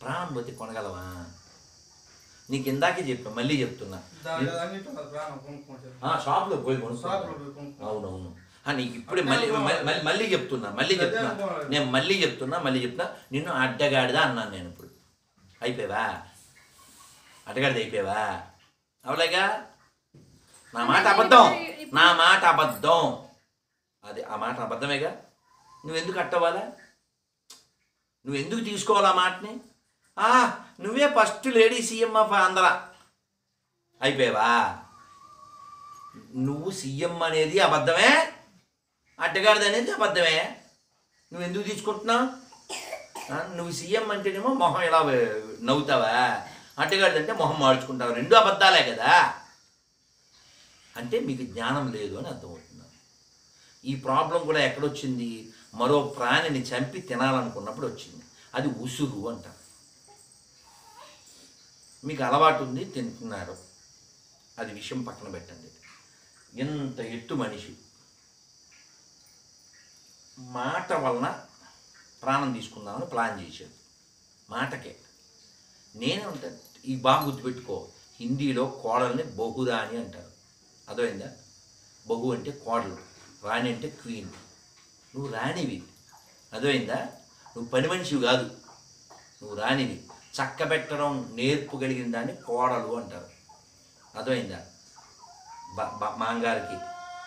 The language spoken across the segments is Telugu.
ప్రాణం పోతే కొనగలవా నీకు ఇందాకే చెప్పా మళ్ళీ చెప్తున్నా దాని అన్నిట్లో నాకు ప్రాణం కొనుక్కుంటారు ఆ, షాప్లో పోయి కొనుక్కో షాప్లో పోయి కొనుక్కో. అవునవును ఆ, నీకు ఇప్పుడే మళ్ళీ మళ్ళీ మళ్ళీ చెప్తున్నా మళ్ళీ చెప్తున్నా నేను మళ్ళీ చెప్తున్నా మళ్ళీ చెప్తున్నా నిన్ను అడ్డగాడిదా అన్నాను నేను ఇప్పుడు అయిపోయావా అడ్డగాడిద అయిపోయావా అవలేగా నా మాట అబద్ధం నా మాట అబద్ధం అది ఆ మాట అబద్ధమేగా నువ్వెందుకు అట్టవాలా నువ్వెందుకు తీసుకోవాలి ఆ మాటని ఆ, నువ్వే first lady CM of Andhra అయిపోయావా నువ్వు సీఎం అనేది అబద్ధమే అడ్డగాడిది అనేది అబద్ధమే నువ్వు ఎందుకు తీసుకుంటున్నావు ఆ, నువ్వు సీఎం అంటేనేమో మొహం ఇలా నవ్వుతావా అడ్డగాడిది అంటే మొహం మార్చుకుంటావు రెండు అబద్ధాలే కదా అంటే మీకు జ్ఞానం లేదు అని అర్థమవుతుంది ఈ ప్రాబ్లం కూడా ఎక్కడొచ్చింది మరో ప్రాణిని చంపి తినాలనుకున్నప్పుడు వచ్చింది అది ఉసురు అంటారు మీకు అలవాటు ఉంది తింటున్నారు అది విషయం పక్కన పెట్టండి ఎంత ఎత్తు మనిషి మాట వలన ప్రాణం తీసుకుందామని ప్లాన్ చేశాడు మాటకే నేనే ఉంటాను ఈ బాగా గుర్తుపెట్టుకో హిందీలో కోడల్ని బహురాని అంటారు అర్థమైందా బహు అంటే కోడలు రాణి అంటే క్వీన్ నువ్వు రాణివి అర్థమైందా నువ్వు పని మనిషివి కాదు నువ్వు రాణివి చక్క పెట్టడం నేర్పు కలిగిన దాన్ని కోడలు అంటారు అర్థమైందా బ బ- మాంగారికి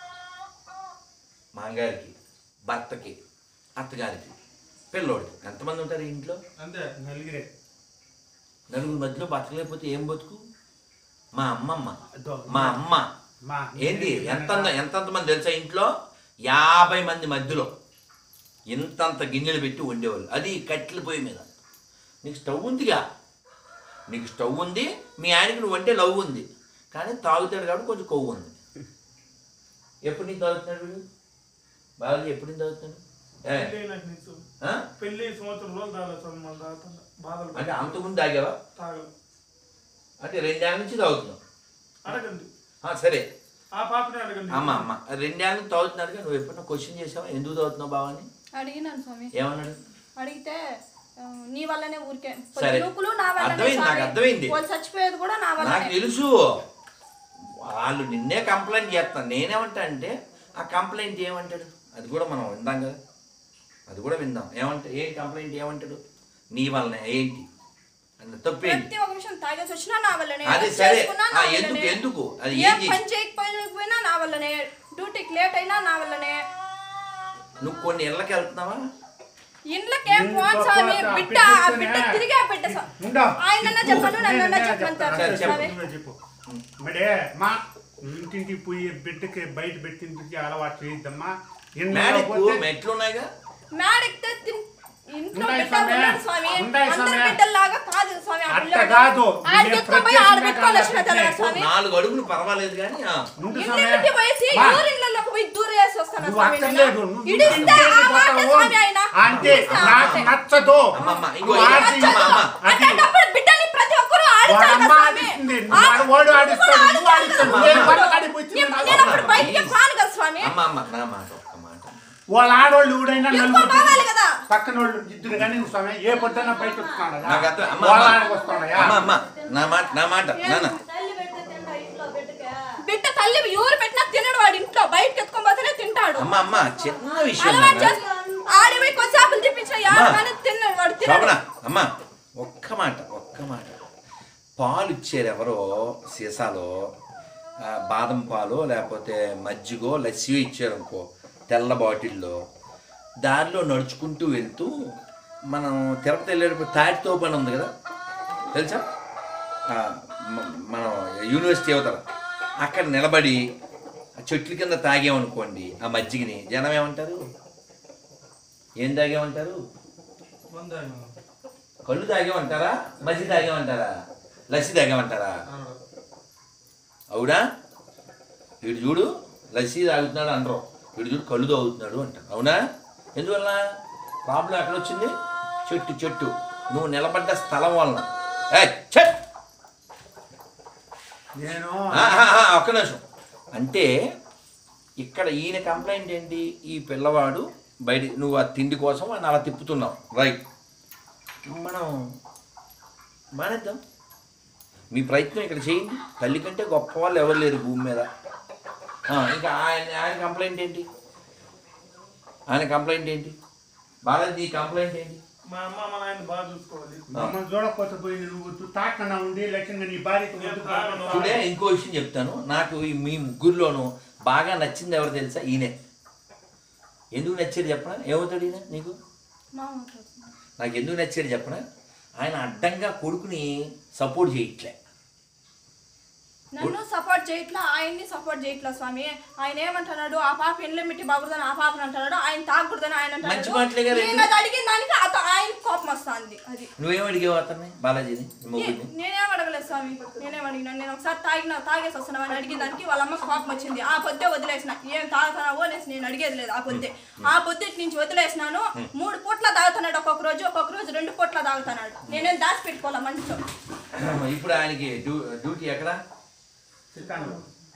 మాంగారికి భర్తకి అత్తగారికి పిల్లోడికి ఎంతమంది ఉంటారు ఈ ఇంట్లో అంతే నలుగురే నలుగురు మధ్యలో బతకలేకపోతే ఏం బతుకు మా అమ్మమ్మ అదో, మా అమ్మ మా ఏంటి ఎంత ఎంతంత మంది తెలుసా ఇంట్లో యాభై మంది మధ్యలో ఇంతంత గిన్నెలు పెట్టి వండేవాళ్ళు అది కట్టెల పొయ్యి మీద నీకు స్టవ్ ఉందిగా నీకు స్టవ్ ఉంది మీ ఆయనకి నువ్వు అంటే లవ్ ఉంది కానీ తాగుతాడు కాబట్టి కొంచెం కొవ్వు ఉంది ఎప్పుడు నీకు తాగుతున్నాడు వీడు బాగా ఎప్పుడు నీకు తాగుతున్నాడు ఏ, పెళ్ళి నాకు నీకు ఆ? పెళ్ళి సంవత్సరం రోజులు తాగలేదు సార్ మళ్ళీ తాగుతున్నా బాధలు అంటే అంతకుముందు తాగావా తాగలేదు అంటే రెండేళ్ళ నుంచి తాగుతున్నావు అడగండి ఆ, సరే ఆ పాపనే అడగండి అమ్మ అమ్మ రెండేళ్ళ నుంచి తాగుతున్నాడుగా నువ్వు ఎప్పుడన్నా క్వశ్చన్ చేసావా ఎందుకు తాగుతున్నావు బావని అడిగినాను స్వామి ఏమన్నాడు అడిగితే ఆ, నీ వల్లనే ఊరికే సరే. పొద్దునూకులు నా వల్లనే అర్థమైంది, నాకు స్వామి. అర్థమైంది. వాళ్ళు చచ్చిపోయేది కూడా నా నాకు వల్లనే తెలుసు వాళ్ళు నిన్నే కంప్లైంట్ చేస్తాను నేనేమంటా అంటే ఆ కంప్లైంట్ ఏమంటాడు అది కూడా మనం విందాం కదా అది కూడా విందాం ఏమంటా ఏ కంప్లైంట్ ఏమంటాడు నీ వల్లనే ఏంటి అంటే తప్పేంటి ప్రతి ఒక్క నిమిషం తాగేసి వచ్చినా నా వల్లనే అదే వర్క్ సరే. చేసుకున్నా నా ఆ, ఎందుకు, వల్లనే. ఎందుకు? అది ఏ ఏం చేసి- పని చేయకపోయినా నా వల్లనే డ్యూటీకి లేట్ అయినా నా వల్లనే నువ్వు కొన్ని ఇళ్ళకి వెళ్తున్నావా ఇండ్లకేం ఇంట్లో పోను స్వామి పోతా, బిడ్డ ఆ పెట్టేస్తేనే. బిడ్డ తిరిగే బిడ్డ స్వామి. ఉండో. ఆయనన్నా చెప్పను నన్నన్నా నేనే చెప్పంటారు సరే, చెప్పు. స్వామి నువ్వే చెప్పు మడే మా ఇంటింటికి పోయి బిడ్డకి బయట పెట్టింది అలవాటు చేయొద్దమ్మా మేడకు పోతే- మెట్లు ఉన్నాయిగా మేడెక్కితే తిన్- ఇంట్లో ఉన్నాయి బిడ్డ స్వామి. ఉన్నాడు స్వామి ఉన్నాయి అందరి స్వామి. బిడ్డల్లాగా కాదు స్వామి ఆ అట్ట పిల్లోడు. కాదు. ఆడికి నేను ఎత్తుకొని పోయి ఆడ ప్రత్యేకంగా పెట్టుకోవాలి వచ్చిన కాదు తెలవదు ఓ, స్వామి నాలుగు అడుగులు పర్వాలేదు కానీ ఆ, ఉండు ఇంటింటికి స్వామి. పోయేసి మా, ఊరి ఇళ్ళలోకి పోయి దూరేసి వస్తాను నువ్వు స్వామి అక్కర్లేదు నేను. నువ్వు ఇడిస్తే ఇంటికి ఆ మాట పోతావు. స్వామి ఆయన అంటే ఇడిస్తే ఆ నాకు మాట. నచ్చదు అమ్మమ్మ, ఇంకో నువ్వు ఇది ఆడి- అమ్మ, అమ్మ. అది అట్లాంటప్పుడు బిడ్డని ప్రతి ఒక్కరూ ఆడించాలి వాడు కదా అమ్మ స్వామి. ఆడిస్తుంది ఆ, వాడు వాడు ఆడిస్తాడు నువ్వు ఆడిస్తాడు అమ్మ, నేను అమ్మ. వాళ్ళ కాడికి పోయి నేను తిన్నాను. నేను అప్పుడు బయటికి రాను కదా స్వామి అమ్మ అమ్మ నా మాట ఒక్క మాట వాళ్ళ ఆడవాళ్ళు ఎవడైనా ఎక్కువ నలుగురు బాగాలి కదా పక్కన వాళ్ళు ఇద్దరు కానీ నువ్వు స్వామి ఏ పొద్దున్న బయట వస్తున్నాడు నాకు అర్థం అమ్మ వాళ్ళ అమ్మ. ఆడకు వస్తున్నాయా అమ్మ అమ్మ నా మాట నా మాట నాన్న బిడ్డ తల్లి ఎవరు పెట్టినా తినడు వాడు ఇంట్లో బయటకి ఎత్తుకొని పోతేనే తింటాడు అమ్మ అమ్మ చిన్న విషయం అలవాటు నాన్న. చేసి ఆడి పోయి కొద్దిసేపులు తిప్పించిన యాడ అమ్మా. కానీ తిన్నాడు వాడు శోభన తినడు అమ్మ ఒక్క మాట ఒక్క మాట పాలు ఇచ్చారు ఎవరో సీసాలో ఆ, బాదం పాలు లేకపోతే మజ్జిగో లస్సీ ఇచ్చారు అనుకో తెల్ల బాటిల్లో దారిలో నడుచుకుంటూ వెళ్తూ మనం తిరుపతి వెళ్ళేటప్పుడు తాటితో పని ఉంది కదా తెలుసా ఆ, మ- మనం యూనివర్సిటీ అవతల అక్కడ నిలబడి ఆ చెట్ల కింద తాగామనుకోండి ఆ మజ్జిగని జనం ఏమంటారు ఏం తాగామంటారు వందాను కళ్ళు తాగామంటారా మజ్జిగ తాగామంటారా లస్సీ తాగామంటారా అవునా వీడు చూడు లస్సీ తాగుతున్నాడు అనరు వీడు చూడు కళ్ళు తాగుతున్నాడు అంటారు అవునా ఎందువల్ల ప్రాబ్లం ఎక్కడ వచ్చింది చెట్టు చెట్టు నువ్వు నిలబడ్డ స్థలం వలన ఏయ్, ఛట్! నేను ఆ, ఆ, ఆ, ఒక్క నిమిషం అంటే ఇక్కడ ఈయన కంప్లైంట్ ఏంటి ఈ పిల్లవాడు బయట నువ్వు ఆ తిండి కోసం అని అలా తిప్పుతున్నావు రైట్ మనం మానేద్దాం మీ ప్రయత్నం ఇక్కడ చేయండి తల్లి కంటే గొప్ప వాళ్ళు ఎవరు లేరు భూమి మీద ఆ, ఇంకా ఆయన ఆయన కంప్లైంట్ ఏంటి ఆయన కంప్లైంట్ ఏంటి బాలాజీ నీ కంప్లైంట్ ఏంటి మా అమ్మ మా నాయన బాగా చూసుకోవాలి మమ్మల్ని చూడకపోతే పోయి నువ్వు తాకన్నా ఉండి లక్ష్యంగా నీ భార్యకి నేను వద్దు తాగను. చూడే ఇంకో విషయం చెప్తాను నాకు ఈ మీ ముగ్గురులోనూ బాగా నచ్చింది ఎవరు తెలుసా ఈయనే ఎందుకు నచ్చాడు చెప్పనా ఏమవుతాడు ఈయన నీకు మామ నాకు ఎందుకు నచ్చాడు చెప్పనా ఆయన అడ్డంగా కొడుకుని సపోర్ట్ చేయట్లే నన్ను సపోర్ట్ చేయట్లా ఆయన్ని సపోర్ట్ చేయట్లా స్వామి ఆయన ఏమంటున్నాడు ఆ పాప ఎన్లో మిట్టి బాగుందని ఆ పాపని అంటున్నాడు ఆయన తాగకూడదని ఆయన మంచి మాటలే కదా నేను అది అడిగిన దానికి అత ఆయన కోపం వస్తుంది అది నువ్వేం అడిగావు అతన్ని బాలాజీని నీ మొగ్గుని నే- నేనేం అడగలేదు స్వామి నేనేం అడిగినా నేను ఒకసారి తాగిన తాగేసి వస్తున్నావు అని అడిగిన దానికి వాళ్ళ అమ్మకి కోపం వచ్చింది ఆ పొద్దే వదిలేసిన ఏం తాగుతున్నావో అనేసి నేను అడిగేది లేదు ఆ పొద్దే ఆ పొద్దుటి నుంచి వదిలేసినాను మూడు పూట్ల తాగుతున్నాడు ఒక్కొక్క రోజు ఒక్కొక్క రోజు రెండు పూట్ల తాగుతున్నాడు నేనేం దాచి పెట్టుకోవాలా మంచితో ఇప్పుడు ఆయనకి డ్యూ డ్యూటీ ఎక్కడ చిత్తాను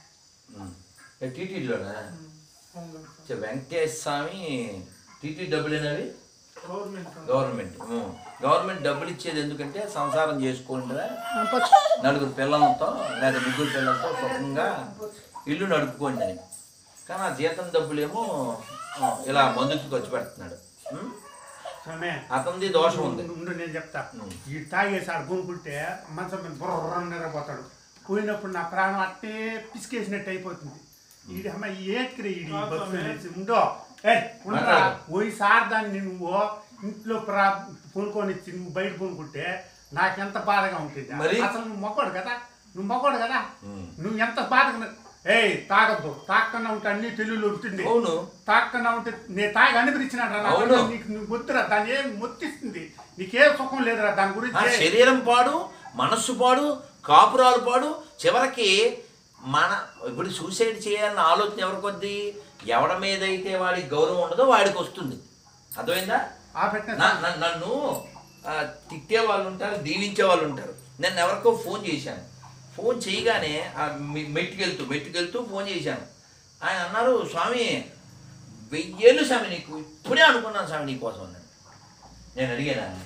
టీటీడీలోనా అవును సార్. చ, వెంకటేశ్వర స్వామి టీటీ డబ్బులేనవి గవర్నమెంట్ సార్. గవర్నమెంట్ ఉం. గవర్నమెంట్ డబ్బులు ఇచ్చేది ఎందుకంటే సంసారం చేసుకోండిరా నలుగురు పిల్లలతో లేదా ముగ్గురు పిల్లలతో సుఖంగా ఇల్లు నడుపుకోండి అని కానీ ఆ జీతం డబ్బులేమో ఆ, ఇలా మందుకి ఖర్చు పెడుతున్నాడు ఉం? సమయ అతనిది దోషం ఉంది ఉండు నేను చెప్తా ఉం. ఈ తాగేసి ఆడు కొనుక్కుంటే మంచం మీద బుర్ర నిద్రపోతాడు పోయినప్పుడు నా ప్రాణం అట్టే పిసికేసినట్టు అయిపోతుంది ఈడి అమ్మ ఏక్రి ఈడి కాదు బతుకు స్వామి. అనేసి. ఉండో ఏ ఉండరా మాట్లాడు. పోయి సార్ దాన్ని నువ్వు ఇంట్లో ప్రా కొనుక్కొని ఇచ్చి నువ్వు బయట కొనుక్కుంటే నాకెంత బాధగా ఉంటుంది మరి? అసలు నువ్వు మొక్కడు కదా నువ్వు మొక్కడు కదా ఉం. నువ్వు ఎంత బాధగా ఏయ్ తాగద్దు తాకన్నా ఉంటే అన్ని తెలుగులో ఉంటుంది అవును తాకన్నా ఉంటే నేను తాగి అనిపించినాడు రా అవును. నీకు నువ్వు వద్దురా దాన్ని ఏం మొత్తిస్తుంది నీకేం సుఖం లేదురా దాని ఆ గురించి శరీరం పాడు మనస్సు పాడు కాపురాలు పాడు చివరికి మన ఇప్పుడు సూసైడ్ చేయాలన్న ఆలోచన ఎవరికి వద్ది ఎవడ మీద అయితే వాడికి గౌరవం ఉండదో వాడికి వస్తుంది అర్థమైందా ఆ పెట్టిన నా- నా- నన్ను ఆ, తిట్టే వాళ్ళు ఉంటారు దీవించే వాళ్ళు ఉంటారు నేను ఎవరికో ఫోన్ చేశాను ఫోన్ చేయగానే ఆ మె- మెట్టుకెళ్తూ మెట్టుకెళ్తూ ఫోన్ చేశాను ఆయన అన్నారు స్వామి వెయ్యేళ్ళు స్వామి నీకు ఇప్పుడే అనుకున్నాను స్వామి నీకోసం అన్నాడు నేను అడిగాను ఆయన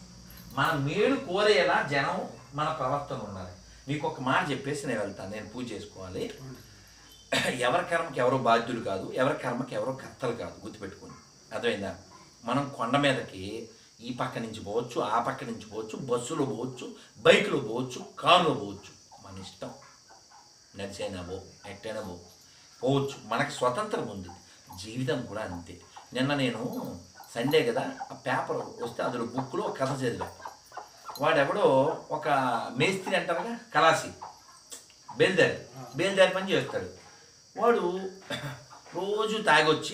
మన మేలు కోరేలా జనం మన ప్రవర్తన ఉండాలి నీకు ఒక మాట చెప్పేసి నేను వెళ్తాను నేను పూజ చేసుకోవాలి ఎవరి కర్మకి ఎవరో బాధ్యులు కాదు ఎవరి కర్మకి ఎవరో కర్తలు కాదు గుర్తుపెట్టుకోండి అర్థమైందా మనం కొండ మీదకి ఈ పక్క నుంచి పోవచ్చు ఆ పక్క నుంచి పోవచ్చు బస్సులో పోవచ్చు బైక్లో పోవచ్చు కారులో పోవచ్చు మన ఇష్టం నడిచైనా పో ఎట్టైనా పో పోవచ్చు మనకి స్వతంత్రం ఉంది జీవితం కూడా అంతే నిన్న నేను సండే కదా ఆ పేపర్ వస్తే అందులో బుక్లో ఒక కథ చదివా వాడెవడో ఒక మేస్త్రి అంటారుగా కలాసి బేల్దారి బేల్దారి పని చేస్తాడు వాడు రోజు తాగొచ్చి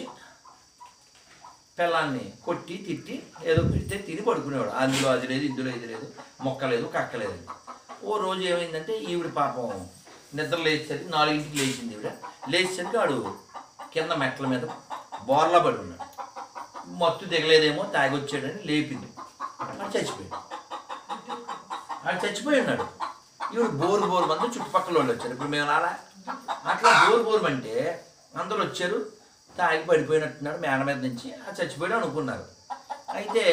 పిల్లాన్ని కొట్టి తిట్టి ఏదో పెడితే తిని పడుకునేవాడు అందులో అది లేదు ఇందులో ఇది లేదు మొక్క లేదు కక్క లేదు ఓ రోజు ఏమైందంటే ఈవిడ పాపం నిద్ర లేచేసరికి నాలుగింటికి లేచింది ఈవిడ లేచేసరికి వాడు కింద మెట్ల మీద బోర్లా పడి ఉన్నాడు మత్తు దిగలేదేమో తాగొచ్చాడని లేపింది వాడు చచ్చిపోయాడు వాడు చచ్చిపోయి ఉన్నాడు ఈవిడ బోరు బోరు మంది చుట్టుపక్కల వాళ్ళు వచ్చారు ఇప్పుడు మేము రాలా అట్లా బోరు బోరు అంటే అందరూ వచ్చారు తాగి పడిపోయినట్టున్నాడు మేడ మీద నుంచి ఆ చచ్చిపోయాడు అనుకున్నారు అయితే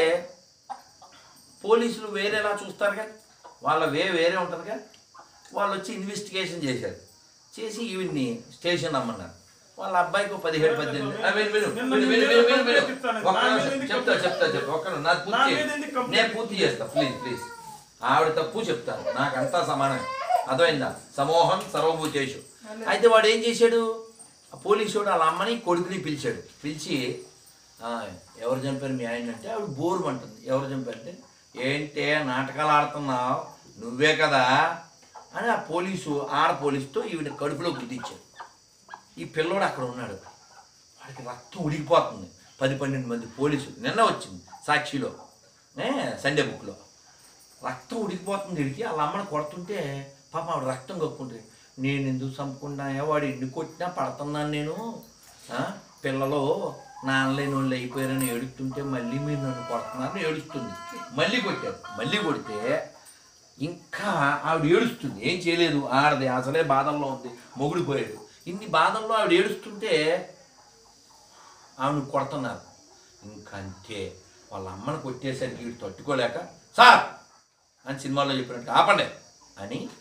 పోలీసులు వేరేలా చూస్తారుగా వాళ్ళ వే వేరే ఉంటుందిగా వాళ్ళు వచ్చి ఇన్వెస్టిగేషన్ చేశారు చేసి ఈవిడ్ని స్టేషన్ రమ్మన్నారు వాళ్ళ అబ్బాయికి ఒక పదిహేడు పద్దెనిమిది ఆ, విను, విను, విను, విను, విను, విను, విను. ఒక్క నిమిషం. చెప్తా చెప్తా చెప్తా ఒక్క నిమిషం. నాకు నా పూర్తి మీద చేయి. ఎందుకు కంప్లైంట్? నేను పూర్తి చేస్తా ప్లీజ్ ప్లీజ్ ఆవిడ తప్పు చెప్తాను నాకంతా సమానమే అర్థమైందా సమూహం సర్వభూతేషు అయితే వాడు ఏం చేశాడు ఆ పోలీసు వాడు వాళ్ళ అమ్మని కొడుకుని పిలిచాడు పిలిచి "ఆ, ఎవరు చంపారు మీ ఆయన అంటే ఆవిడ బోరు అంటుంది ఎవరు చంపారంటే ఏంటే నాటకాలు ఆడుతున్నావు నువ్వే కదా అని ఆ పోలీసు ఆడ పోలీసుతో ఈవిడ కడుపులో గుద్దించాడు ఈ పిల్లోడు అక్కడ ఉన్నాడు వాడికి రక్తం ఉడికిపోతుంది పది పన్నెండు మంది పోలీసులు నిన్న వచ్చింది సాక్షిలో ఏ సండే బుక్లో రక్తం ఉడికిపోతుంది వీడికి వాళ్ళ అమ్మని కొడుతుంటే పాప ఆవిడ రక్తం కక్కుంటుంది నేను ఎందుకు చంపుకున్నాయా వాడు ఎన్ని కొట్టినా పడుతున్నాను నేను ఆ, పిల్లలు నాన్నలేని వాళ్ళు అయిపోయారని ఏడుస్తుంటే మళ్ళీ మీరు నన్ను కొడుతున్నారని ఏడుస్తుంది మళ్ళీ కొట్టారు మళ్ళీ కొడితే ఇంకా ఆవిడ ఏడుస్తుంది ఏం చేయలేదు ఆడది అసలే బాధల్లో ఉంది మొగుడు పోయాడు ఇన్ని బాధల్లో ఆవిడ ఏడుస్తుంటే ఆవిడ కొడుతున్నారు ఇంకంతే వాళ్ళ అమ్మని కొట్టేసరికి వీడు తట్టుకోలేక సార్ అని సినిమాలో చెప్పినట్టు ఆపండి అని